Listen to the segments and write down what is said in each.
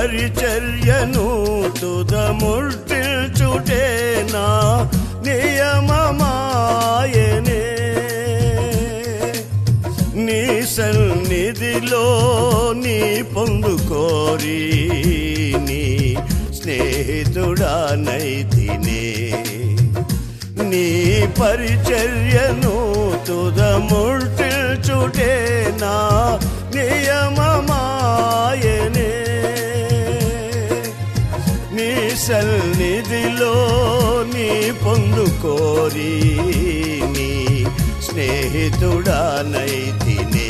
పరిచర్యను తుదముర్చుటే నా నియమమాయనే నీ సన్నిధిలో నీ పొందుకోరి నీ స్నేహితుడానైతినే నీ పరిచర్యను తుదముర్చుటే నా నియమమాయనే నీ సన్నిధిలో నీ పొందుకోరి నీ స్నేహితుడానైతినే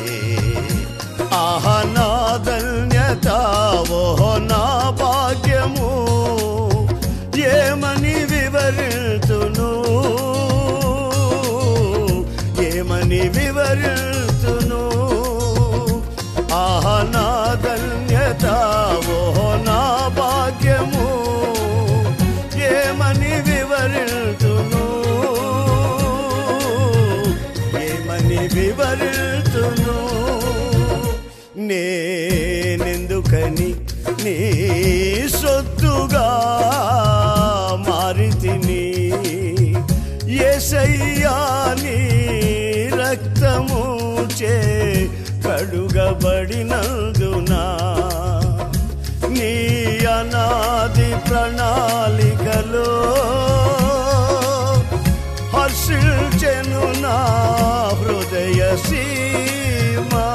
ఆహ నా ధన్యత ఓహో నా భాగ్యము ఏమని వివరితును ఏమని వివరితును ఆహ నా ధన్యత ఓహో నా భాగ్యము ఏమని వివరితును ఏమని వివరితును నేనెందుకని నీ సొత్తుగా మారితిని ఎసయ్యా నీ రక్తము చే కడుగబడినందునా నీ అనాది ప్రణాళికలో హర్షించెను నా హృదయ సీమా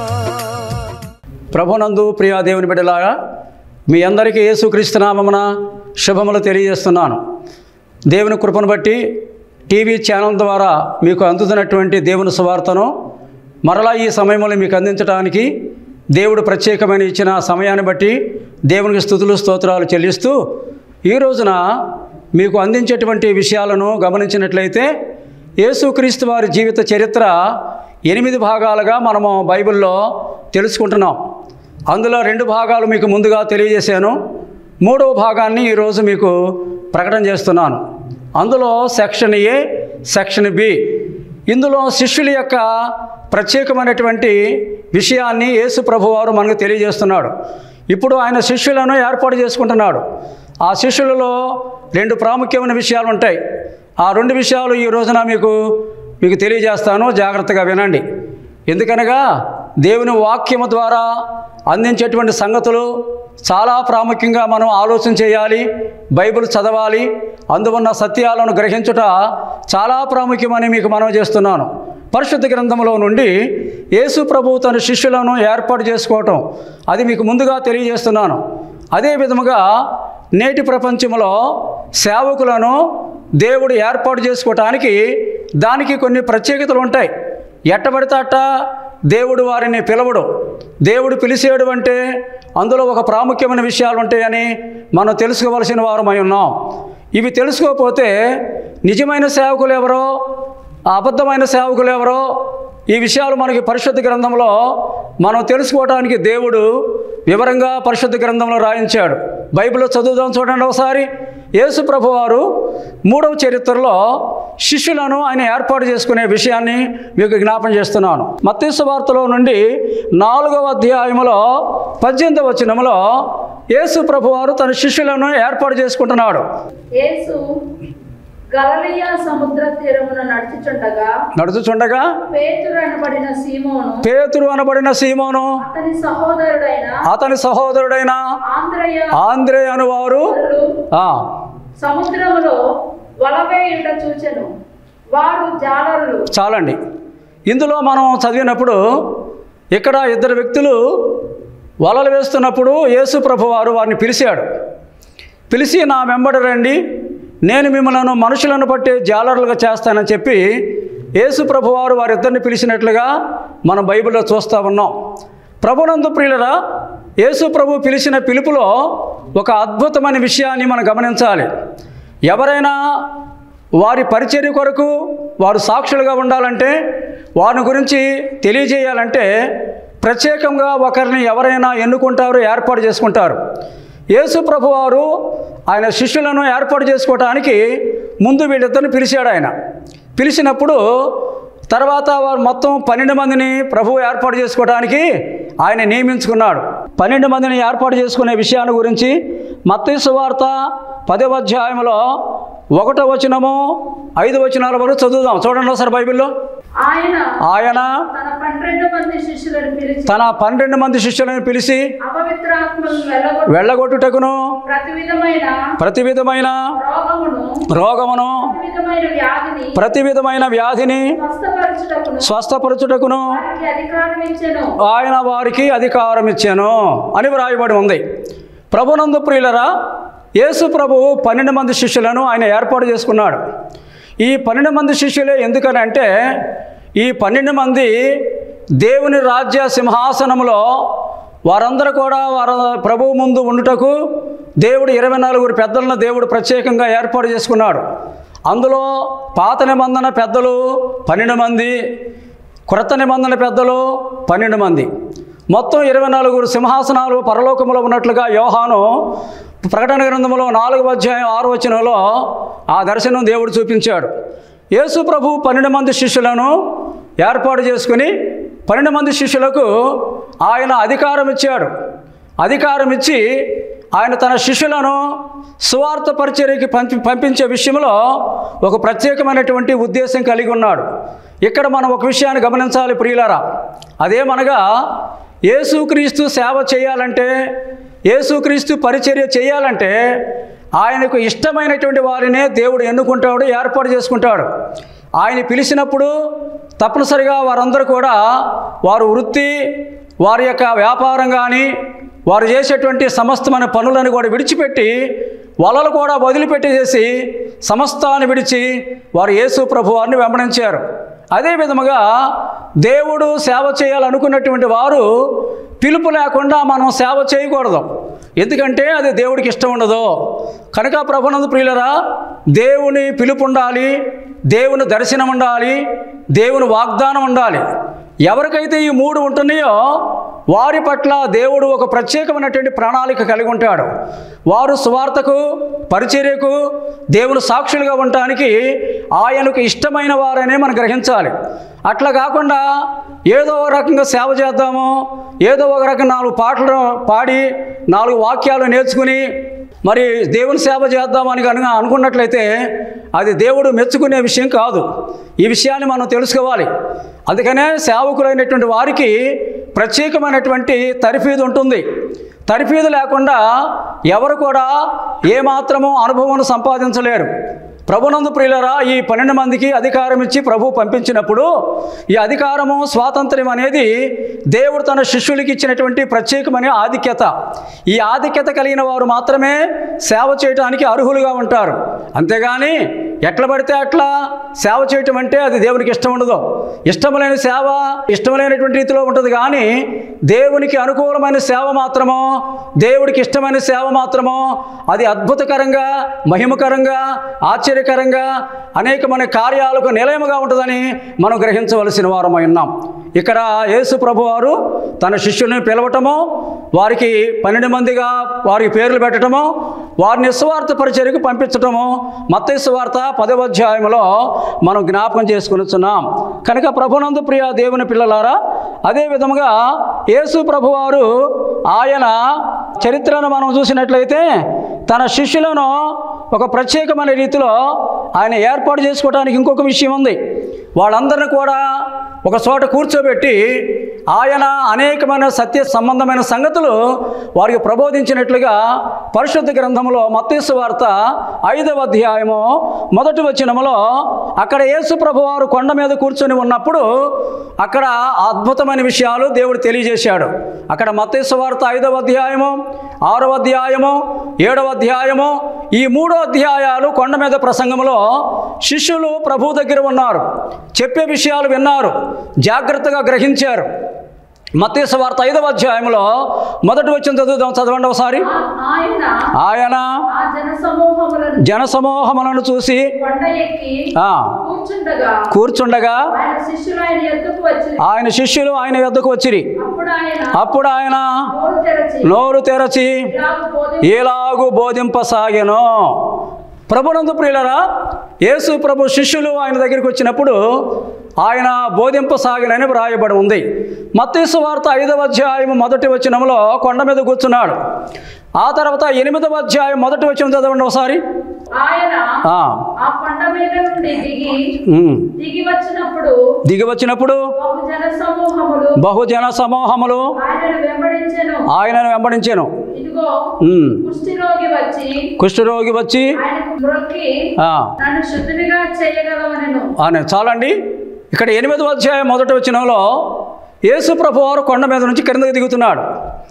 ప్రభునందు ప్రియా దేవుని బిడ్డలారా మీ అందరికీ యేసుక్రీస్తు నామమున శుభములు తెలియజేస్తున్నాను దేవుని కృపను బట్టి టీవీ ఛానల్ ద్వారా మీకు అందుతున్నటువంటి దేవుని సువార్తను మరలా ఈ సమయంలో మీకు అందించడానికి దేవుడు ప్రత్యేకమైన ఇచ్చిన సమయాన్ని బట్టి దేవునికి స్థుతులు స్తోత్రాలు చెల్లిస్తూ ఈ రోజున మీకు అందించేటువంటి విషయాలను గమనించినట్లయితే యేసుక్రీస్తు వారి జీవిత చరిత్ర ఎనిమిది భాగాలుగా మనము బైబిల్లో తెలుసుకుంటున్నాం అందులో రెండు భాగాలు మీకు ముందుగా తెలియజేశాను మూడవ భాగాన్ని ఈరోజు మీకు ప్రకటన చేస్తున్నాను అందులో సెక్షన్ ఏ సెక్షన్ బి ఇందులో శిష్యుల యొక్క ప్రత్యేకమైనటువంటి విషయాన్ని యేసు ప్రభువారు మనకు తెలియజేస్తున్నాడు ఇప్పుడు ఆయన శిష్యులను ఏర్పాటు చేసుకుంటున్నాడు ఆ శిష్యులలో రెండు ప్రాముఖ్యమైన విషయాలు ఉంటాయి ఆ రెండు విషయాలు ఈ రోజున మీకు మీకు తెలియజేస్తాను జాగ్రత్తగా వినండి ఎందుకనగా దేవుని వాక్యము ద్వారా అందించేటువంటి సంగతులు చాలా ప్రాముఖ్యంగా మనం ఆలోచన చేయాలి బైబిల్ చదవాలి అందువన్న సత్యాలను గ్రహించుట చాలా ప్రాముఖ్యమని మీకు మనవి చేస్తున్నాను పరిశుద్ధ గ్రంథంలో నుండి యేసు ప్రభు తన శిష్యులను ఏర్పాటు చేసుకోవటం అది మీకు ముందుగా తెలియజేస్తున్నాను అదే విధముగా నేటి ప్రపంచంలో సేవకులను దేవుడు ఏర్పాటు చేసుకోవటానికి దానికి కొన్ని ప్రత్యేకతలు ఉంటాయి ఎట్టబడితే అట్ట దేవుడు వారిని పిలవడు దేవుడు పిలిచేడు అంటే అందులో ఒక ప్రాముఖ్యమైన విషయాలు ఉంటాయని మనం తెలుసుకోవలసిన వారమై ఉన్నాం ఇవి తెలుసుకోకపోతే నిజమైన సేవకులు ఎవరో అబద్ధమైన సేవకులు ఎవరో ఈ విషయాలు మనకి పరిశుద్ధ గ్రంథంలో మనం తెలుసుకోవడానికి దేవుడు వివరంగా పరిశుద్ధ గ్రంథంలో రాయించాడు బైబిల్లో చదువుదాం చూడండి ఒకసారి యేసు ప్రభు వారు మూడవ చరిత్రలో శిష్యులను ఆయన ఏర్పాటు చేసుకునే విషయాన్ని మీకు జ్ఞాపం చేస్తున్నాను మత్తీసు వార్తలో నుండి నాలుగవ అధ్యాయములో పద్దెనిమిదవ వచనములో యేసు ప్రభు వారు తన శిష్యులను ఏర్పాటు చేసుకుంటున్నాడు యేసు గలలియ సముద్ర తీరమున నడుచుచుండగా నడుచుచుండగా పేతురు అనబడిన సీమోను పేతురు అనబడిన సీమోను అతని సహోదరుడైన అతని సహోదరుడైన ఆంధ్రయ ఆంధ్రే అనువారు ఆ, సముద్రములో వలవేయుట చూచెను వారు జాలరులు చాలండి ఇందులో మనం చదివినప్పుడు ఇక్కడ ఇద్దరు వ్యక్తులు వలలు వేస్తున్నప్పుడు యేసు ప్రభు వారు వారిని పిలిచాడు పిలిచి నా వెంబడి రండి నేను మిమ్మల్ని మనుషులను బట్టి జాలరులుగా చేస్తానని చెప్పి యేసు ప్రభు వారు వారిద్దరిని పిలిచినట్లుగా మనం బైబిల్లో చూస్తూ ఉన్నాం ప్రభునందు ప్రియులరా యేసు ప్రభు పిలిచిన పిలుపులో ఒక అద్భుతమైన విషయాన్ని మనం గమనించాలి ఎవరైనా వారి పరిచర్య కొరకు వారు సాక్షులుగా ఉండాలంటే వారి గురించి తెలియజేయాలంటే ప్రత్యేకంగా ఒకరిని ఎవరైనా ఎన్నుకుంటారు ఏర్పాటు చేసుకుంటారు యేసు ప్రభు వారు ఆయన శిష్యులను ఏర్పాటు చేసుకోవటానికి ముందు వీళ్ళిద్దరిని పిలిచాడు ఆయన పిలిచినప్పుడు తర్వాత వారు మొత్తం పన్నెండు మందిని ప్రభువు ఏర్పాటు చేసుకోవడానికి ఆయన నియమించుకున్నాడు పన్నెండు మందిని ఏర్పాటు చేసుకునే విషయాన్ని గురించి మత్తయి సువార్త పదవ అధ్యాయంలో ఒకటో వచనము ఐదు వచనాల వరకు చదువుదాం చూడండి ఒకసారి బైబిల్లో ఆయన ఆయన తన పన్నెండు మంది శిష్యులను పిలిచి తన పన్నెండు మంది శిష్యులను పిలిచి అపవిత్రాత్మలను వెళ్ళగొట్టి వెళ్ళగొట్టుటకును ప్రతి విధమైన ప్రతి విధమైన రోగమును రోగమును ప్రతి విధమైన వ్యాధిని ప్రతి విధమైన వ్యాధిని స్వస్థపరచుటకును స్వస్థపరచుటకును వారికి అధికారం ఇచ్చెను ఆయన వారికి అధికారం ఇచ్చాను అని వ్రాయబడి ఉంది ప్రభునందు ప్రియులరా యేసు ప్రభు పన్నెండు మంది శిష్యులను ఆయన ఏర్పాటు చేసుకున్నాడు ఈ పన్నెండు మంది శిష్యులే ఎందుకని అంటే ఈ పన్నెండు మంది దేవుని రాజ్య సింహాసనంలో వారందరూ కూడా వారి ప్రభువు ముందు ఉండుటకు దేవుడు ఇరవై నలుగురు పెద్దలను దేవుడు ప్రత్యేకంగా ఏర్పాటు చేసుకున్నాడు అందులో పాత నిబంధన పెద్దలు పన్నెండు మంది క్రొత్త నిబంధన పెద్దలు పన్నెండు మంది మొత్తం ఇరవై నలుగురు సింహాసనాలు పరలోకములో ఉన్నట్లుగా యోహాను ప్రకటన గ్రంథంలో నాలుగు అధ్యాయం ఆరు వచనంలో ఆ దర్శనం దేవుడు చూపించాడు యేసు ప్రభు పన్నెండు మంది శిష్యులను ఏర్పాటు చేసుకుని పన్నెండు మంది శిష్యులకు ఆయన అధికారం ఇచ్చాడు అధికారం ఇచ్చి ఆయన తన శిష్యులను సువార్త పరిచర్యకి పంపి పంపించే విషయంలో ఒక ప్రత్యేకమైనటువంటి ఉద్దేశం కలిగి ఉన్నాడు ఇక్కడ మనం ఒక విషయాన్ని గమనించాలి ప్రియులారా అదేమనగా యేసుక్రీస్తు సేవ చేయాలంటే యేసుక్రీస్తు పరిచర్య చేయాలంటే ఆయనకు ఇష్టమైనటువంటి వారినే దేవుడు ఎన్నుకుంటాడు ఏర్పాటు చేసుకుంటాడు ఆయన పిలిచినప్పుడు తప్పనిసరిగా వారందరూ కూడా వారు వృత్తి వారి యొక్క వ్యాపారం కానీ వారు చేసేటువంటి సమస్తమైన పనులను కూడా విడిచిపెట్టి వలలు కూడా వదిలిపెట్టేసేసి సమస్తాన్ని విడిచి వారు యేసు ప్రభు వారిని వెంబడించారు అదే విధముగా దేవుడు సేవ చేయాలనుకున్నటువంటి వారు పిలుపు లేకుండా మనం సేవ చేయకూడదు ఎందుకంటే అది దేవుడికి ఇష్టం ఉండదు కనుక ప్రభునందు ప్రియులరా దేవుని పిలుపు ఉండాలి దేవుని దర్శనం ఉండాలి దేవుని వాగ్దానం ఉండాలి ఎవరికైతే ఈ మూడు ఉంటున్నాయో వారి పట్ల దేవుడు ఒక ప్రత్యేకమైనటువంటి ప్రణాళిక కలిగి ఉంటాడు వారు సువార్తకు పరిచర్యకు దేవుని సాక్షులుగా ఉండటానికి ఆయనకు ఇష్టమైన వారనే మనం గ్రహించాలి అట్లా కాకుండా ఏదో ఒక రకంగా సేవ చేద్దాము ఏదో ఒక రకంగా నాలుగు పాటలు పాడి నాలుగు వాక్యాలు నేర్చుకుని మరి దేవుని సేవ చేద్దామని కనుక అనుకున్నట్లయితే అది దేవుడు మెచ్చుకునే విషయం కాదు ఈ విషయాన్ని మనం తెలుసుకోవాలి అందుకనే సేవకులైనటువంటి వారికి ప్రత్యేకమైనటువంటి తరిఫీదు ఉంటుంది తరిఫీదు లేకుండా ఎవరు కూడా ఏమాత్రము అనుభవం సంపాదించలేరు ప్రభునందు ప్రియులరా ఈ పన్నెండు మందికి అధికారం ఇచ్చి ప్రభు పంపించినప్పుడు ఈ అధికారము స్వాతంత్ర్యం అనేది దేవుడు తన శిష్యులకి ఇచ్చినటువంటి ప్రత్యేకమైన ఆధిక్యత ఈ ఆధిక్యత కలిగిన వారు మాత్రమే సేవ చేయడానికి అర్హులుగా ఉంటారు అంతేగాని ఎట్లా పడితే అట్లా సేవ చేయటం అంటే అది దేవునికి ఇష్టం ఉండదు ఇష్టములైన సేవ ఇష్టములైనటువంటి రీతిలో ఉంటుంది కానీ దేవునికి అనుకూలమైన సేవ మాత్రమో దేవుడికి ఇష్టమైన సేవ మాత్రమో అది అద్భుతకరంగా మహిమకరంగా ఆశ్చర్యకరంగా అనేకమైన కార్యాలకు నిలయముగా ఉంటుందని మనం గ్రహించవలసిన వారమై ఉన్నాం ఇక్కడ యేసు ప్రభు వారు తన శిష్యుల్ని పిలవటము వారికి పన్నెండు మందిగా వారికి పేర్లు పెట్టడము వారిని సువార్త పరిచర్యకు పంపించటము మత్తయి సువార్త పదవ అధ్యాయంలో మనం జ్ఞాపకం చేసుకునిచున్నాం కనుక ప్రభునందు ప్రియ దేవుని పిల్లలారా అదే విధముగా యేసు ప్రభువారు ఆయన చరిత్రను మనం చూసినట్లయితే తన శిష్యులను ఒక ప్రత్యేకమైన రీతిలో ఆయన ఏర్పాటు చేసుకోవడానికి ఇంకొక విషయం ఉంది వాళ్ళందరిని కూడా ఒక చోట కూర్చోబెట్టి ఆయన అనేకమైన సత్య సంబంధమైన సంగతులు వారికి ప్రబోధించినట్లుగా పరిశుద్ధ గ్రంథంలో మత్తేసు వార్త ఐదవ అధ్యాయము మొదటి వచనములో అక్కడ యేసు ప్రభు వారు కొండ మీద కూర్చొని ఉన్నప్పుడు అక్కడ అద్భుతమైన విషయాలు దేవుడు తెలియజేశాడు అక్కడ మత్తేసు వార్త ఐదవ అధ్యాయము ఆరవ అధ్యాయము ఏడవ అధ్యాయము ఈ మూడో అధ్యాయాలు కొండ మీద ప్రసంగంలో శిష్యులు ప్రభు దగ్గర ఉన్నారు చెప్పే విషయాలు విన్నారు జాగ్రత్తగా గ్రహించారు మత్తేసు వార్త ఐదవ అధ్యాయంలో మొదటి వచ్చిన చదువుదాం చదవండి ఒకసారి ఆ- ఆయన ఆయన ఆ జన సమూహములను జనసమూహములను చూసి కొండ ఎక్కి ఆ, కూర్చుండగా కూర్చుండగా ఆయన శిష్యులు ఆయన ఎద్దుకు వచ్చి ఆయన శిష్యులు ఆయన యొద్దకు వచ్చిరి అప్పుడు ఆయన అప్పుడు ఆయన నోరు తెరచి నోరు తెరచి ఇలాగు బోధి ఎలాగు బోధింపసాగెను ప్రభునందు ప్రియులరా యేసు ప్రభు శిష్యులు ఆయన దగ్గరికి వచ్చినప్పుడు ఆయన బోధింపసాగినని వ్రాయబడి ఉంది మత్తీసు వార్త ఐదవ అధ్యాయం మొదటి వచనంలో కొండ మీద కూర్చున్నాడు ఆ తర్వాత ఎనిమిదవ అధ్యాయం మొదటి వచనం చదవండి ఒకసారి ఆయన ఆ, ఆ కొండ మీద నుండి దిగి ఉమ్. దిగి వచ్చినప్పుడు దిగి వచ్చినప్పుడు బహుజన సమూహములు బహుజన సమూహములు ఆయనను వెంబడించెను ఆయనను వెంబడించాను ఇదిగో ఉమ్. కుష్ఠిరోగి వచ్చి కుష్ఠరోగి వచ్చి ఆయనకు మ్రొక్కి ఆ, నన్ను శుద్ధినిగా చేయగలవనెను అని చాలండి ఇక్కడ ఎనిమిదవ అధ్యాయం మొదటి వచనంలో యేసు ప్రభు వారు కొండ మీద నుంచి కిందకి దిగుతున్నాడు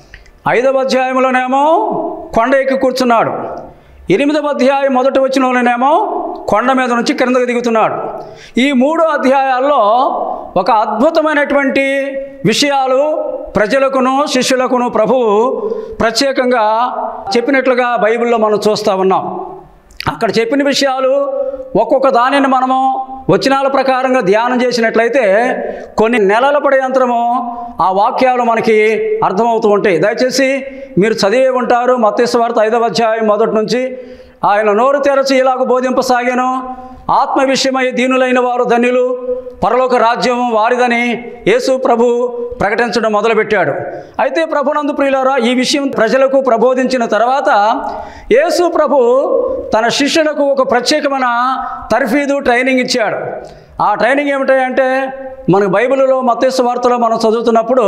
ఐదవ అధ్యాయంలోనేమో కొండ ఎక్కి కూర్చున్నాడు ఎనిమిదవ అధ్యాయం మొదటి వచనంలోనేమో కొండ మీద నుంచి కిందకి దిగుతున్నాడు ఈ మూడు అధ్యాయాల్లో ఒక అద్భుతమైనటువంటి విషయాలు ప్రజలకును శిష్యులకును ప్రభువు ప్రత్యేకంగా చెప్పినట్లుగా బైబిల్లో మనం చూస్తూ ఉన్నాం అక్కడ చెప్పిన విషయాలు ఒక్కొక్క దానిని మనము వచనాల ప్రకారంగా ధ్యానం చేసినట్లయితే కొన్ని నెలల పడేంతరము ఆ వాక్యాలు మనకి అర్థమవుతూ ఉంటాయి దయచేసి మీరు చదివే ఉంటారు మత్స్య వార్త ఐదవ అధ్యాయం మొదటి నుంచి ఆయన నోరు తెరచి ఇలాగ బోధింపసాగాను ఆత్మ విషయమై దీనులైన వారు ధన్యులు పరలోక రాజ్యం వారిదని యేసు ప్రభు ప్రకటించడం మొదలుపెట్టాడు అయితే ప్రభునందు ప్రియులారా ఈ విషయం ప్రజలకు ప్రబోధించిన తర్వాత యేసు ప్రభు తన శిష్యులకు ఒక ప్రత్యేకమైన తర్ఫీదు ట్రైనింగ్ ఇచ్చాడు ఆ ట్రైనింగ్ ఏమిటంటే మనకు బైబిల్లో మత్స్య వార్తలో మనం చదువుతున్నప్పుడు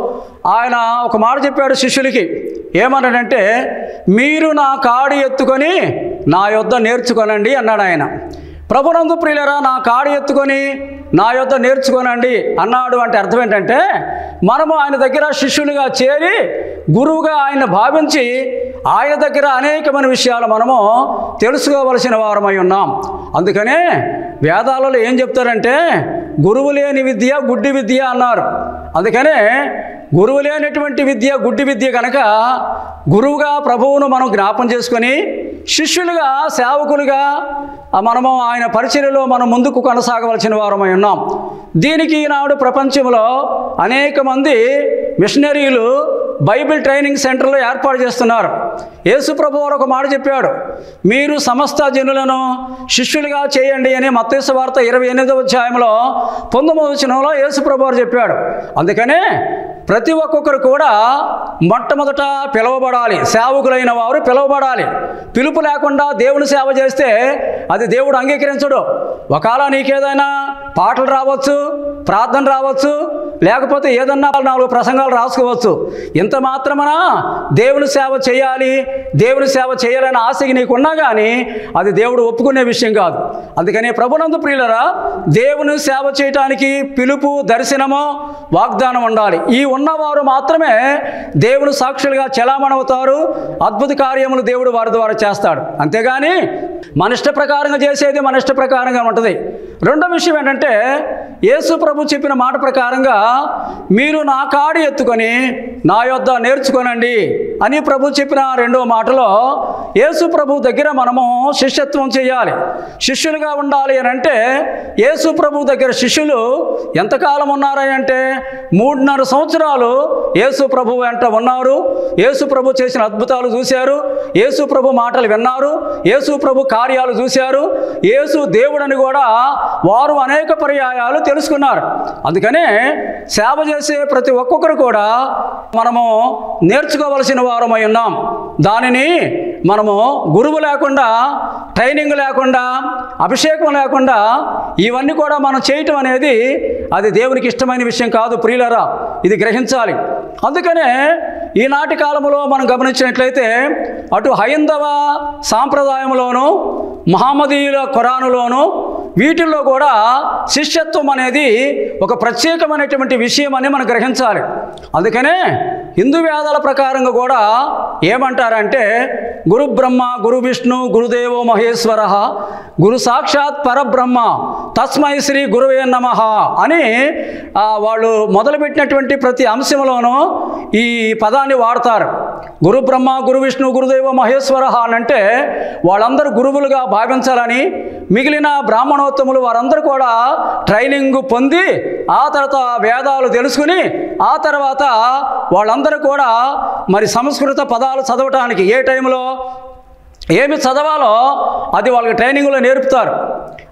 ఆయన ఒక మాట చెప్పాడు శిష్యులకి ఏమన్నాడంటే మీరు నా కాడి ఎత్తుకొని నా యొద్ద నేర్చుకోనండి అన్నాడు ఆయన ప్రభునందు ప్రియులరా నా కాడి ఎత్తుకొని నా యొద్ద నేర్చుకోనండి అన్నాడు అంటే అర్థం ఏంటంటే మనము ఆయన దగ్గర శిష్యులుగా చేరి గురువుగా ఆయన భావించి ఆయన దగ్గర అనేకమైన విషయాలు మనము తెలుసుకోవలసిన వారమై ఉన్నాం అందుకనే వేదాలలో ఏం చెప్తారంటే గురువు లేని విద్య గుడ్డి విద్య అన్నారు అందుకనే గురువు లేనటువంటి విద్య గుడ్డి విద్య కనుక గురువుగా ప్రభువును మనం జ్ఞాపం చేసుకొని శిష్యులుగా సేవకులుగా ఆ మనము ఆయన పరిచర్యలో మనం ముందుకు కొనసాగవలసిన వారమై ఉన్నాం దీనికి ఈనాడు ప్రపంచంలో అనేక మంది మిషనరీలు బైబిల్ ట్రైనింగ్ సెంటర్లు ఏర్పాటు చేస్తున్నారు యేసు ప్రభు వారు ఒక మాట చెప్పాడు మీరు సమస్త జనులను శిష్యులుగా చేయండి అని మత్తేసు వార్త ఇరవై ఎనిమిదవ అధ్యాయంలో పంతొమ్మిదవ వచనంలో యేసు ప్రభు వారు చెప్పాడు అందుకనే ప్రతి ఒక్కొక్కరు కూడా మొట్టమొదట పిలువబడాలి సేవకులైన వారు పిలువబడాలి పిలుపు లేకుండా దేవుని సేవ చేస్తే అది దేవుడు అంగీకరించడు ఒకవేళ నీకేదైనా పాటలు రావచ్చు ప్రార్థన రావచ్చు లేకపోతే ఏదన్నా నాలుగు ప్రసంగాలు రాసుకోవచ్చు ఇంత మాత్రమన దేవుని సేవ చేయాలి దేవుని సేవ చేయాలనే ఆశకి నీకున్నా కానీ అది దేవుడు ఒప్పుకునే విషయం కాదు అందుకని ప్రభునందు ప్రియులరా దేవుని సేవ చేయటానికి పిలుపు దర్శనము వాగ్దానం ఉండాలి ఈ ఉన్నవారు మాత్రమే దేవుని సాక్షులుగా చలామణవుతారు అద్భుత కార్యములు దేవుడు వారి ద్వారా చేస్తాడు అంతేగాని మన ఇష్ట ప్రకారంగా చేసేది మన ఇష్ట ప్రకారంగా ఉంటుంది రెండో విషయం ఏంటంటే యేసు ప్రభు చెప్పిన మాట ప్రకారంగా మీరు నా కాడి ఎత్తుకొని నా యొద్ద నేర్చుకోనండి అని ప్రభు చెప్పిన రెండో మాటలో యేసు ప్రభు దగ్గర మనము శిష్యత్వం చేయాలి శిష్యులుగా ఉండాలి అని అంటే యేసు ప్రభు దగ్గర శిష్యులు ఎంతకాలం ఉన్నారని అంటే మూడున్నర సంవత్సరాలు యేసు ప్రభు వెంట ఉన్నారు యేసు ప్రభు చేసిన అద్భుతాలు చూశారు యేసు ప్రభు మాటలు విన్నారు యేసు ప్రభు కార్యాలు చూశారు యేసు దేవుడని కూడా వారు అనేక పర్యాయాలు తెలుసుకున్నారు అందుకనే సేవ చేసే ప్రతి ఒక్కొక్కరు కూడా మనము నేర్చుకోవలసిన వారమై ఉన్నాం దానిని మనము గురువు లేకుండా ట్రైనింగ్ లేకుండా అభిషేకం లేకుండా ఇవన్నీ కూడా మనం చేయటం అనేది అది దేవునికి ఇష్టమైన విషయం కాదు ప్రియులరా ఇది గ్రహించాలి అందుకనే ఈనాటి కాలంలో మనం గమనించినట్లయితే అటు హైందవ సాంప్రదాయంలోను మహమ్మదీయుల ఖురానులోను వీటిల్లో కూడా శిష్యత్వం అనేది ఒక ప్రత్యేకమైనటువంటి విషయం అని మనం గ్రహించాలి అందుకనే హిందూ వేదాల ప్రకారంగా కూడా ఏమంటారంటే గురు బ్రహ్మ గురు విష్ణు గురుదేవో మహేశ్వర గురు సాక్షాత్ పరబ్రహ్మ తస్మై శ్రీ గురువే నమ అని ఆ, వాళ్ళు మొదలుపెట్టినటువంటి ప్రతి అంశంలోనూ ఈ పదాన్ని వాడతారు గురు బ్రహ్మ గురు విష్ణు గురుదేవ మహేశ్వర అని అంటే వాళ్ళందరూ గురువులుగా భావించాలని మిగిలిన బ్రాహ్మణోత్తములు వారందరూ కూడా ట్రైనింగ్ పొంది ఆ తర్వాత వేదాలు తెలుసుకుని ఆ తర్వాత వాళ్ళందరూ కూడా మరి సంస్కృత పదాలు చదవటానికి ఏ టైంలో ఏమి చదవాలో అది వాళ్ళకి ట్రైనింగ్లో నేర్పుతారు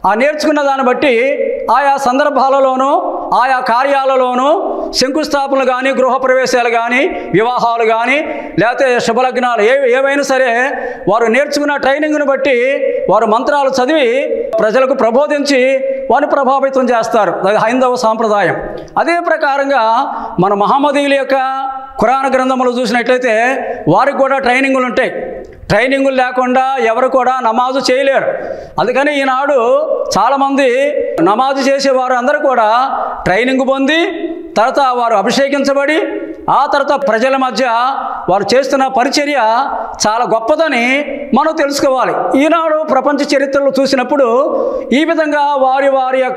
ఆ నేర్చుకున్న దాన్ని బట్టి ఆయా సందర్భాలలోనూ ఆయా కార్యాలలోనూ శంకుస్థాపనలు కానీ గృహప్రవేశాలు కానీ వివాహాలు కానీ లేకపోతే శుభలగ్నాలు ఏ ఏవైనా సరే వారు నేర్చుకున్న ట్రైనింగ్ను బట్టి వారు మంత్రాలు చదివి ప్రజలకు ప్రబోధించి వారిని ప్రభావితం చేస్తారు అది హైందవ సాంప్రదాయం అదే ప్రకారంగా మన మహమ్మదీయుల యొక్క ఖురాన్ గ్రంథములు చూసినట్లయితే వారికి కూడా ట్రైనింగులు ఉంటాయి ట్రైనింగులు లేకుండా ఎవరు కూడా నమాజు చేయలేరు అందుకని ఈనాడు చాలామంది నమాజు చేసేవారు అందరూ కూడా ట్రైనింగ్ పొంది తర్వాత వారు అభిషేకించబడి ఆ తర్వాత ప్రజల మధ్య వారు చేస్తున్న పరిచర్య చాలా గొప్పదని మనం తెలుసుకోవాలి ఈనాడు ప్రపంచ చరిత్రలో చూసినప్పుడు ఈ విధంగా వారి వారి యొక్క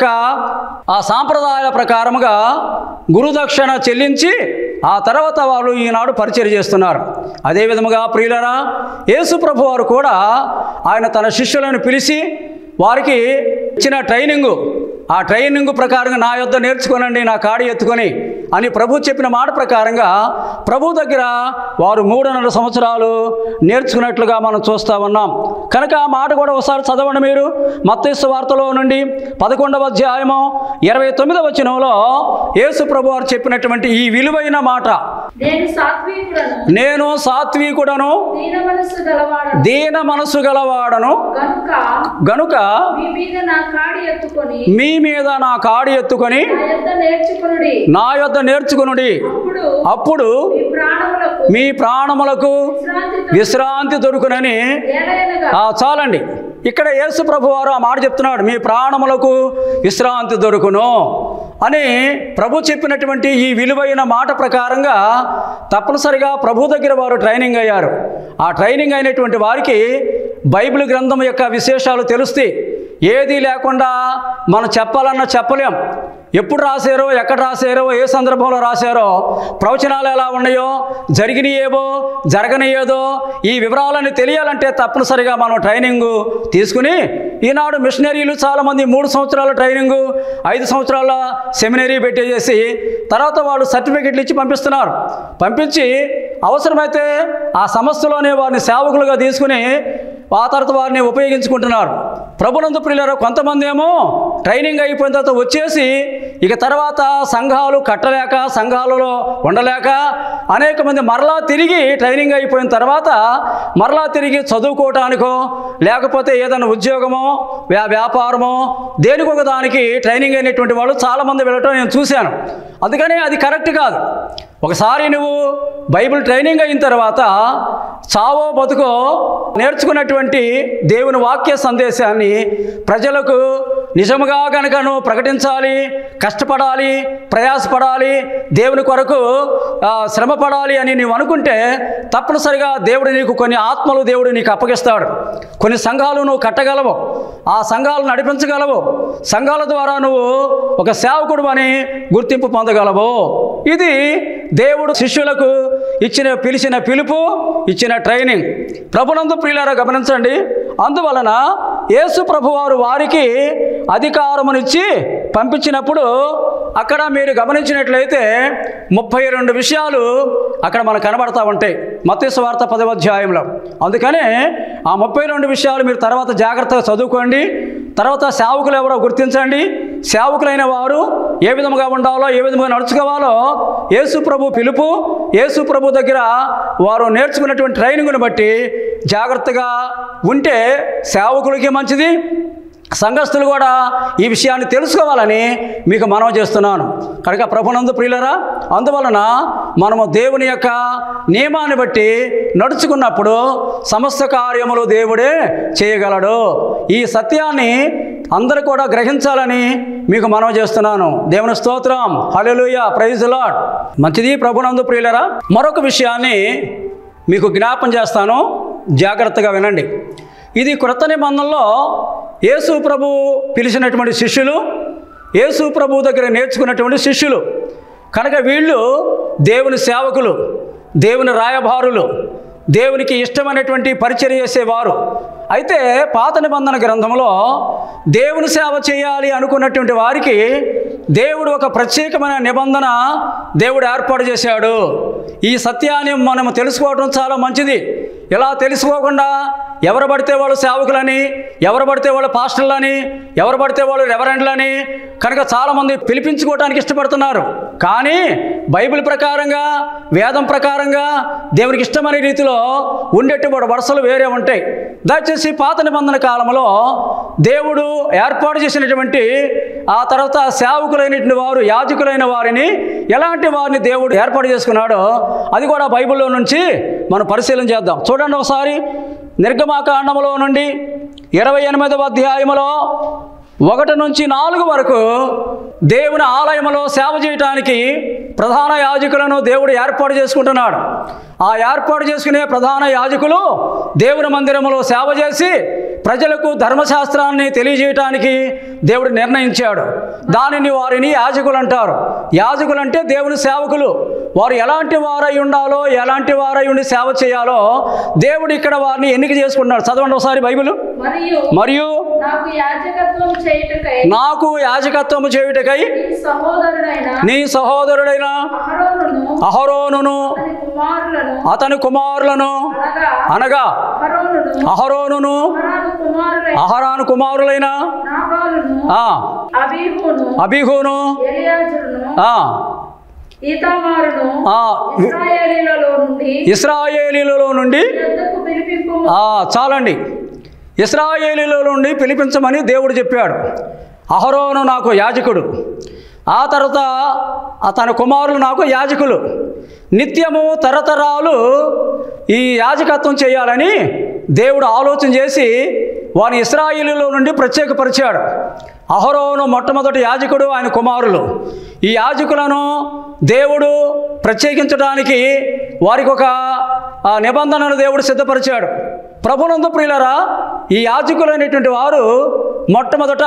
ఆ సాంప్రదాయాల ప్రకారముగా గురుదక్షిణ చెల్లించి ఆ తర్వాత వాళ్ళు ఈనాడు పరిచయం చేస్తున్నారు అదే విధముగా ప్రియులరా యేసు ప్రభు వారు కూడా ఆయన తన శిష్యులను పిలిచి వారికి ఇచ్చిన ట్రైనింగు ఆ ట్రైనింగ్ ప్రకారంగా నా యొద్ద నేర్చుకోనండి నా కాడి ఎత్తుకొని అని ప్రభు చెప్పిన మాట ప్రకారంగా ప్రభు దగ్గర వారు మూడున్నర సంవత్సరాలు నేర్చుకున్నట్లుగా మనం చూస్తూ ఉన్నాం కనుక ఆ మాట కూడా ఒకసారి చదవండి మీరు మత్తైసు వార్తలో నుండి పదకొండవ అధ్యాయము ఇరవై తొమ్మిదవ వచనంలో యేసు ప్రభు వారు చెప్పినటువంటి ఈ విలువైన మాట నేను సాత్వికుడను నేను సాత్వికుడను దీన మనస్సు గలవాడను దీన మనసు గలవాడను గనుక గనుక మీ మీద నా కాడి ఎత్తుకొని మీ మీద నా కాడి ఎత్తుకొని నా యొద్ద నేర్చుకునుడి నా యొద్ద నేర్చుకునుడి అప్పుడు అప్పుడు మీ ప్రాణములకు మీ ప్రాణములకు విశ్రాంతి విశ్రాంతి దొరుకునని ఏలయనగా ఆ చాలండి ఇక్కడ యేసు ప్రభు వారు ఆ మాట చెప్తున్నాడు మీ ప్రాణములకు విశ్రాంతి దొరుకును అని ప్రభు చెప్పినటువంటి ఈ విలువైన మాట ప్రకారంగా తప్పనిసరిగా ప్రభు దగ్గర వారు ట్రైనింగ్ అయ్యారు ఆ ట్రైనింగ్ అయినటువంటి వారికి బైబిల్ గ్రంథం యొక్క విశేషాలు తెలుస్తాయి ఏది లేకుండా మనం చెప్పాలన్నా చెప్పలేం ఎప్పుడు రాశారో ఎక్కడ రాశారో ఏ సందర్భంలో రాశారో ప్రవచనాలు ఎలా ఉన్నాయో జరిగినాయేవో జరగనియేదో ఈ వివరాలన్నీ తెలియాలంటే తప్పనిసరిగా మనం ట్రైనింగ్ తీసుకుని ఈనాడు మిషనరీలు చాలామంది మూడు సంవత్సరాల ట్రైనింగ్ ఐదు సంవత్సరాల సెమినరీ పెట్టేసి తర్వాత వాళ్ళు సర్టిఫికెట్లు ఇచ్చి పంపిస్తున్నారు పంపించి అవసరమైతే ఆ సంస్థలోనే వారిని సేవకులుగా తీసుకుని ఆ తర్వాత వారిని ఉపయోగించుకుంటున్నారు ప్రభునందు ప్రియులారు కొంతమంది ఏమో ట్రైనింగ్ అయిపోయిన తర్వాత వచ్చేసి ఇక తర్వాత సంఘాలు కట్టలేక సంఘాలలో ఉండలేక అనేక మంది మరలా తిరిగి ట్రైనింగ్ అయిపోయిన తర్వాత మరలా తిరిగి చదువుకోవటానికో లేకపోతే ఏదైనా ఉద్యోగమో వ్యా వ్యాపారమో దేనికొక ఒక దానికి ట్రైనింగ్ అయినటువంటి వాళ్ళు చాలామంది వెళ్ళటం నేను చూశాను అందుకని అది కరెక్ట్ కాదు ఒకసారి నువ్వు బైబిల్ ట్రైనింగ్ అయిన తర్వాత చావో బతుకో నేర్చుకున్నటువంటి దేవుని వాక్య సందేశాన్ని ప్రజలకు నిజముగా కనుక నువ్వు ప్రకటించాలి కష్టపడాలి ప్రయాసపడాలి దేవుని కొరకు ఆ, శ్రమపడాలి అని నీవు అనుకుంటే తప్పనిసరిగా దేవుడు నీకు కొన్ని ఆత్మలు దేవుడు నీకు అప్పగిస్తాడు కొన్ని సంఘాలు నువ్వు కట్టగలవు ఆ సంఘాలు నడిపించగలవు సంఘాల ద్వారా నువ్వు ఒక సేవకుడు అని గుర్తింపు పొందగలవు ఇది దేవుడు శిష్యులకు ఇచ్చిన పిలిచిన పిలుపు ఇచ్చిన ట్రైనింగ్ ప్రభునందు ప్రియులారా గమనించండి అందువలన యేసు ప్రభువారు వారికి అధికారమునిచ్చి పంపించినప్పుడు అక్కడ మీరు గమనించినట్లయితే ముప్పై రెండు విషయాలు అక్కడ మనకు కనబడతా ఉంటాయి మత్స్య వార్త పదవ అధ్యాయంలో అందుకనే ఆ ముప్పై రెండు విషయాలు మీరు తర్వాత జాగ్రత్తగా చదువుకోండి తర్వాత సేవకులు ఎవరో గుర్తించండి సేవకులైన వారు ఏ విధముగా ఉండాలో ఏ విధముగా నడుచుకోవాలో యేసు ప్రభు పిలుపు యేసు ప్రభు దగ్గర వారు నేర్చుకున్నటువంటి ట్రైనింగ్ను బట్టి జాగ్రత్తగా ఉంటే సేవకులకి మంచిది సంఘస్థులు కూడా ఈ విషయాన్ని తెలుసుకోవాలని మీకు మనవి చేస్తున్నాను కనుక ప్రభునందు ప్రియులరా అందువలన మనము దేవుని యొక్క నియమాన్ని బట్టి నడుచుకున్నప్పుడు సమస్త కార్యములు దేవుడే చేయగలడు ఈ సత్యాన్ని అందరూ కూడా గ్రహించాలని మీకు మనవి చేస్తున్నాను దేవుని స్తోత్రం హల్లెలూయా ప్రైజ్ లాడ్ మంచిది ప్రభునందు ప్రియులరా మరొక విషయాన్ని మీకు జ్ఞాపం చేస్తాను జాగ్రత్తగా వినండి ఇది కృత నిబంధనలో యేసు ప్రభు పిలిచినటువంటి శిష్యులు యేసు ప్రభు దగ్గర నేర్చుకున్నటువంటి శిష్యులు కనుక వీళ్ళు దేవుని సేవకులు దేవుని రాయబారులు దేవునికి ఇష్టమైనటువంటి పరిచర్య చేసేవారు అయితే పాత నిబంధన గ్రంథంలో దేవుని సేవ చేయాలి అనుకున్నటువంటి వారికి దేవుడు ఒక ప్రత్యేకమైన నిబంధన దేవుడు ఏర్పాటు చేశాడు ఈ సత్యాన్ని మనం తెలుసుకోవడం చాలా మంచిది ఇలా తెలుసుకోకుండా ఎవరు పడితే వాళ్ళు సేవకులని ఎవరు పడితే వాళ్ళు పాస్టర్లని ఎవరు పడితే వాళ్ళు రెవరెండ్లని కనుక చాలామంది పిలిపించుకోవడానికి ఇష్టపడుతున్నారు కానీ బైబిల్ ప్రకారంగా వేదం ప్రకారంగా దేవునికి ఇష్టమనే రీతిలో ఉండేటువంటి వరుసలు వేరే ఉంటాయి దయచేసి పాత నిబంధన కాలంలో దేవుడు ఏర్పాటు చేసినటువంటి ఆ తర్వాత సేవకులైనటువంటి వారు యాజకులైన వారిని ఎలాంటి వారిని దేవుడు ఏర్పాటు చేసుకున్నాడో అది కూడా బైబిల్లో నుంచి మనం పరిశీలన చేద్దాం చూడండి ఒకసారి నిర్గమాకాండములో నుండి ఇరవై ఎనిమిదవ అధ్యాయములో ఒకటి నుంచి నాలుగు వరకు దేవుని ఆలయంలో సేవ చేయటానికి ప్రధాన యాజకులను దేవుడు ఏర్పాటు చేసుకుంటున్నాడు ఆ ఏర్పాటు చేసుకునే ప్రధాన యాజకులు దేవుని మందిరములో సేవ చేసి ప్రజలకు ధర్మశాస్త్రాన్ని తెలియజేయటానికి దేవుడు నిర్ణయించాడు దానిని వారిని యాజకులు అంటారు యాజకులు అంటే దేవుని సేవకులు వారు ఎలాంటి వారై ఉండాలో ఎలాంటి వారై ఉండి సేవ చేయాలో దేవుడు ఇక్కడ వారిని ఎన్నిక చేసుకుంటున్నాడు చదవండి ఒకసారి బైబిల్ మరియు మరియు నాకు యాజకత్వం చేయుటకై నాకు యాజకత్వము చేయుటకై నీ సహోదరుడైన నీ సహోదరుడైన అహరోనును అహరోనును అతని కుమారులను అతని కుమారులను అనగా అనగా అహరోనును అహరోనును అహరాను కుమారులైన అహరాను కుమారులైన నాబాలును ఆ, అబీహును అబీహును ఎలియాజరును ఆ, ఈతామారును ఆ, ఇస్రాయేలీలలో నుండి ఇస్రాయేలీలలో నుండి యొద్దకు పిలిపింపు ఆ, చాలండి ఇస్రాయేలీలో నుండి పిలిపించమని దేవుడు చెప్పాడు అహరోను నాకు యాజకుడు ఆ తర్వాత తన కుమారులు నాకు యాజకులు నిత్యము తరతరాలు ఈ యాజకత్వం చేయాలని దేవుడు ఆలోచన చేసి వాని ఇస్రాయేలీలో నుండి ప్రత్యేకపరిచాడు అహరోను మొట్టమొదటి యాజకుడు ఆయన కుమారులు ఈ యాజకులను దేవుడు ప్రత్యేకించడానికి వారికి ఒక ఆ, నిబంధనను దేవుడు సిద్ధపరిచాడు ప్రభునందు ప్రియులరా ఈ యాజకులైనటువంటి వారు మొట్టమొదట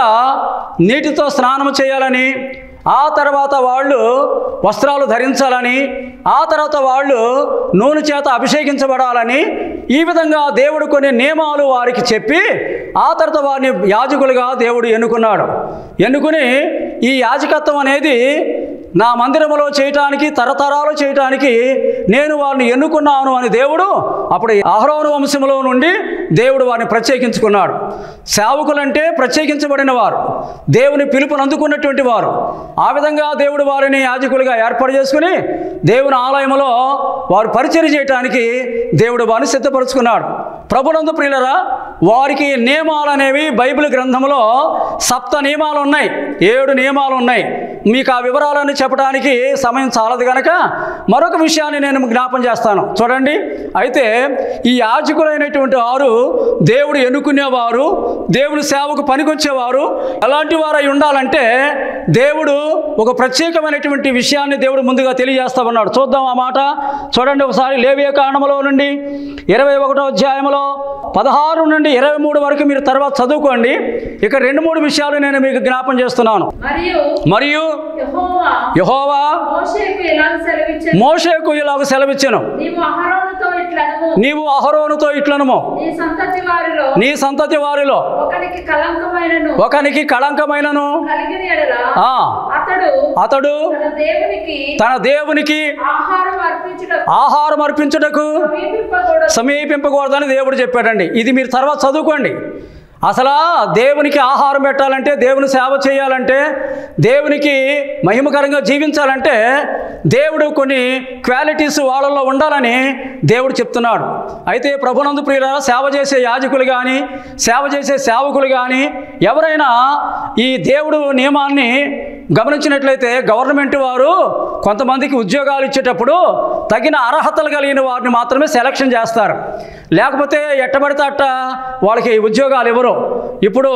నీటితో స్నానం చేయాలని ఆ తర్వాత వాళ్ళు వస్త్రాలు ధరించాలని ఆ తర్వాత వాళ్ళు నూనె చేత అభిషేకించబడాలని ఈ విధంగా దేవుడు కొన్ని నియమాలు వారికి చెప్పి ఆ తర్వాత వారిని యాజకులుగా దేవుడు ఎన్నుకున్నాడు ఎన్నుకుని ఈ యాజకత్వం అనేది నా మందిరములో చేయటానికి తరతరాలు చేయటానికి నేను వారిని ఎన్నుకున్నాను అని దేవుడు అప్పుడు అహరోను వంశములో నుండి దేవుడు వారిని ప్రత్యేకించుకున్నాడు సేవకులంటే ప్రత్యేకించబడిన వారు దేవుని పిలుపుని అందుకున్నటువంటి వారు ఆ విధంగా దేవుడు వారిని యాజకులుగా ఏర్పాటు చేసుకుని దేవుని ఆలయంలో వారు పరిచయం చేయటానికి దేవుడు వారిని సిద్ధపరుచుకున్నాడు ప్రభునందు ప్రియులరా వారికి నియమాలు అనేవి బైబిల్ గ్రంథంలో సప్త నియమాలు ఉన్నాయి ఏడు నియమాలు ఉన్నాయి మీకు ఆ వివరాలన్నీ చెప్పడానికి సమయం చాలదు కనుక మరొక విషయాన్ని నేను జ్ఞాపం చేస్తాను చూడండి అయితే ఈ యాజకులైనటువంటి వారు దేవుడు ఎన్నుకునేవారు దేవుని సేవకు పనికొచ్చేవారు ఎలాంటి వారై ఉండాలంటే దేవుడు ఒక ప్రత్యేకమైనటువంటి విషయాన్ని దేవుడు ముందుగా తెలియజేస్తా ఉన్నాడు చూద్దాం ఆ మాట చూడండి ఒకసారి లేవియ కాండములో నుండి ఇరవై ఒకటో అధ్యాయంలో పదహారు నుండి ఇరవై మూడు వరకు మీరు తర్వాత చదువుకోండి ఇక రెండు మూడు విషయాలు నేను మీకు జ్ఞాపం చేస్తున్నాను మరియు మరియు యెహోవా యహోవా మోషేకు ఎలా సెలవిచ్చాను మోషేకు ఇలాగ సెలవిచ్చెను నీవు అహరోనుతో ఇట్లనము నీవు అహరోనుతో ఇట్లనము నీ సంతతి వారిలో నీ సంతతి వారిలో ఒకనికి కలంకమైనను ఒకనికి కళంకమైనను కలిగిన ఎడల ఆ అతడు అతడు తన దేవునికి తన దేవునికి ఆహారం అర్పించుట ఆహారం అర్పించుటకు సమీపింపకూడదు సమీపింపకూడదని దేవుడు చెప్పాడండి ఇది మీరు తర్వాత చదువుకోండి అసలు దేవునికి ఆహారం పెట్టాలంటే దేవుని సేవ చేయాలంటే దేవునికి మహిమకరంగా జీవించాలంటే దేవుడు కొన్ని క్వాలిటీస్ వాళ్ళల్లో ఉండాలని దేవుడు చెప్తున్నాడు అయితే ప్రభునందు ప్రియుల సేవ చేసే యాజకులు కానీ సేవ చేసే సేవకులు కానీ ఎవరైనా ఈ దేవుడు నియమాన్ని గమనించినట్లయితే గవర్నమెంట్ వారు కొంతమందికి ఉద్యోగాలు ఇచ్చేటప్పుడు తగిన అర్హతలు కలిగిన వారిని మాత్రమే సెలక్షన్ చేస్తారు లేకపోతే ఎట్టబడితే అట్ట వాళ్ళకి ఉద్యోగాలు ఇవ్వరు ఇప్పుడు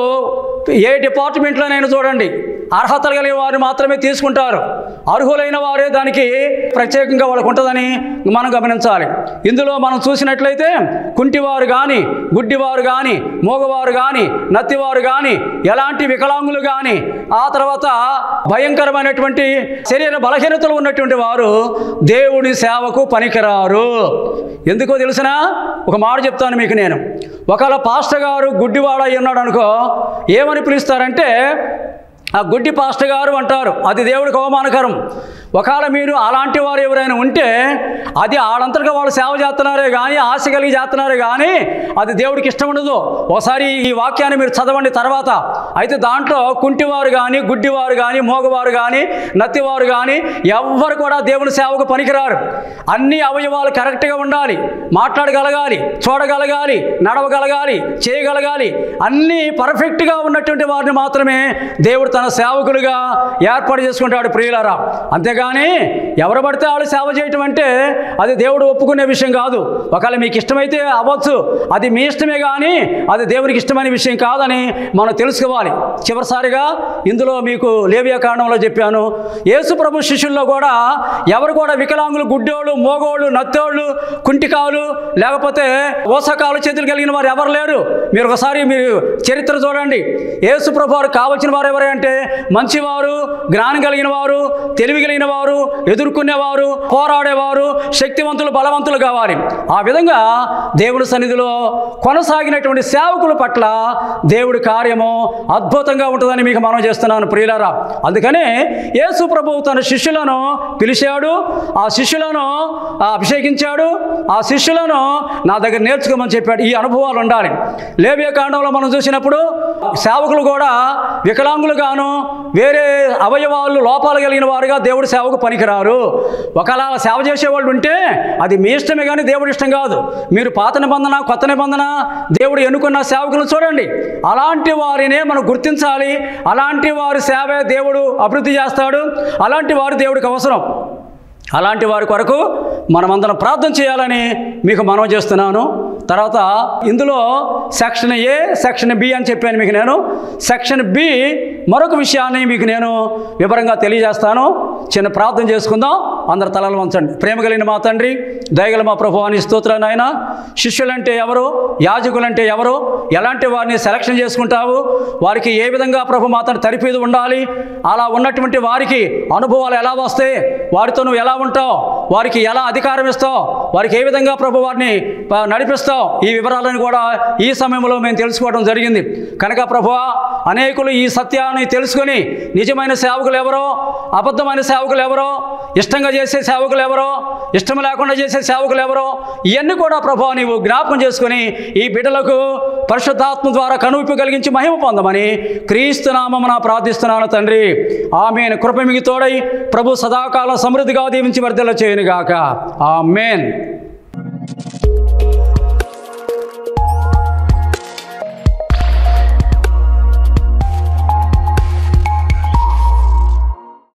ఏ డిపార్ట్మెంట్లోనైనా చూడండి అర్హతలు కలిగిన వారిని మాత్రమే తీసుకుంటారు అర్హులైన వారే దానికి ప్రత్యేకంగా వాళ్ళకు ఉంటుందని మనం గమనించాలి ఇందులో మనం చూసినట్లయితే కుంటివారు కానీ గుడ్డివారు కానీ మూగవారు కానీ నత్తివారు కానీ ఎలాంటి వికలాంగులు కానీ ఆ తర్వాత భయంకరమైనటువంటి శరీర బలహీనతలు ఉన్నటువంటి వారు దేవుని సేవకు పనికిరారు ఎందుకో తెలిసినా ఒక మాట చెప్తాను మీకు నేను ఒకవేళ పాస్టర్ గారు గుడ్డివాడ అయి ఉన్నాడు అనుకో ఏమని పిలుస్తారంటే ఆ గుడ్డి పాస్టర్ గారు అంటారు అది దేవుడికి అవమానకరం ఒకవేళ మీరు అలాంటి వారు ఎవరైనా ఉంటే అది వాళ్ళంతటిగా వాళ్ళు సేవ చేస్తున్నారే కానీ ఆశ కలిగి చేస్తున్నారే కానీ అది దేవుడికి ఇష్టం ఉండదు ఒకసారి ఈ వాక్యాన్ని మీరు చదవండి తర్వాత అయితే దాంట్లో కుంటివారు కానీ గుడ్డివారు కానీ మోగవారు కానీ నత్తివారు కానీ ఎవ్వరు కూడా దేవుని సేవకు పనికిరారు అన్ని అవయవాలు కరెక్ట్గా ఉండాలి మాట్లాడగలగాలి చూడగలగాలి నడవగలగాలి చేయగలగాలి అన్నీ పర్ఫెక్ట్గా ఉన్నటువంటి వారిని మాత్రమే దేవుడు తన సేవకులుగా ఏర్పాటు చేసుకుంటాడు ప్రియులారా అంతేగాని ఎవరు పడితే వాళ్ళు సేవ చేయటం అంటే అది దేవుడు ఒప్పుకునే విషయం కాదు ఒకవేళ మీకు ఇష్టమైతే అవ్వచ్చు అది మీ ఇష్టమే కానీ అది దేవునికి ఇష్టమైన విషయం కాదని మనం తెలుసుకోవాలి చివరిసారిగా ఇందులో మీకు లేవియా కారణంలో చెప్పాను యేసు ప్రభు శిష్యుల్లో కూడా ఎవరు కూడా వికలాంగులు గుడ్డోళ్ళు మోగోళ్ళు నత్తోళ్ళు కుంటికాలు లేకపోతే ఓసకాలు చేతులు కలిగిన వారు ఎవరు లేరు మీరు ఒకసారి మీరు చరిత్ర చూడండి యేసు ప్రభు వారు కావలసిన వారు ఎవరే అంటే మంచివారు జ్ఞానం కలిగిన వారు తెలివి కలిగిన వారు ఎదుర్కొనేవారు పోరాడేవారు శక్తివంతులు బలవంతులు కావాలి ఆ విధంగా దేవుడి సన్నిధిలో కొనసాగినటువంటి సేవకుల పట్ల దేవుడి కార్యము అద్భుతంగా ఉంటుందని మీకు మనం చేస్తున్నాను ప్రియులారా అందుకనే యేసు ప్రభువు తన శిష్యులను పిలిచాడు ఆ శిష్యులను ఆ, అభిషేకించాడు ఆ శిష్యులను నా దగ్గర నేర్చుకోమని చెప్పాడు ఈ అనుభవాలు ఉండాలి లేవియ కాండంలో మనం చూసినప్పుడు సేవకులు కూడా వికలాంగులు గాను వేరే అవయవాలు లోపాలు కలిగిన వారుగా దేవుడి సేవకు పనికిరారు ఒకవేళ అలా సేవ చేసేవాళ్ళు ఉంటే అది మీ ఇష్టమే కానీ దేవుడి ఇష్టం కాదు మీరు పాత నిబంధన కొత్త నిబంధన దేవుడు ఎన్నుకున్న సేవకులను చూడండి అలాంటి వారినే మనం గుర్తించాలి అలాంటి వారి సేవే దేవుడు అభివృద్ధి చేస్తాడు అలాంటి వారు దేవుడికి అవసరం అలాంటి వారి కొరకు మనమందరం ప్రార్థన చేయాలని మీకు మనవి చేస్తున్నాను తర్వాత ఇందులో సెక్షన్ ఏ సెక్షన్ బి అని చెప్పాను మీకు నేను సెక్షన్ బి మరొక విషయాన్ని మీకు నేను వివరంగా తెలియజేస్తాను చిన్న ప్రార్థన చేసుకుందాం అందరు తలలు వంచండి ప్రేమ కలిగిన మా తండ్రి దయగల మా ప్రభు అని స్తోత్రాన్ని ఆయన శిష్యులంటే ఎవరు యాజకులంటే ఎవరు ఎలాంటి వారిని సెలక్షన్ చేసుకుంటావు వారికి ఏ విధంగా ప్రభు మాతను తరిపేది ఉండాలి అలా ఉన్నటువంటి వారికి అనుభవాలు ఎలా వస్తాయి వారితో నువ్వు ఎలా ఉంటావు వారికి ఎలా అధికారం ఇస్తావు వారికి ఏ విధంగా ప్రభు వారిని ప- నడిపిస్తావు ఈ వివరాలను కూడా ఈ సమయంలో మేము తెలుసుకోవడం జరిగింది కనుక ప్రభు అనేకులు ఈ సత్యాన్ని తెలుసుకొని నిజమైన సేవకులు ఎవరో అబద్ధమైన సేవకులు ఎవరో ఇష్టంగా చేసే సేవకులు ఎవరో ఇష్టం లేకుండా చేసే సేవకులు ఎవరో ఇవన్నీ కూడా ప్రభు నీవు జ్ఞాపకం చేసుకొని ఈ బిడ్డలకు పరిశుద్ధాత్మ ద్వారా కనువిప్పు కలిగించి మహిమ పొందమని క్రీస్తు నామమున ప్రార్థిస్తున్నాను తండ్రి ఆమె కృప మిగి తోడై ప్రభు సదాకాలం సమృద్ధిగా దీవించి వర్ధల చేయనుగాక ఆమెన్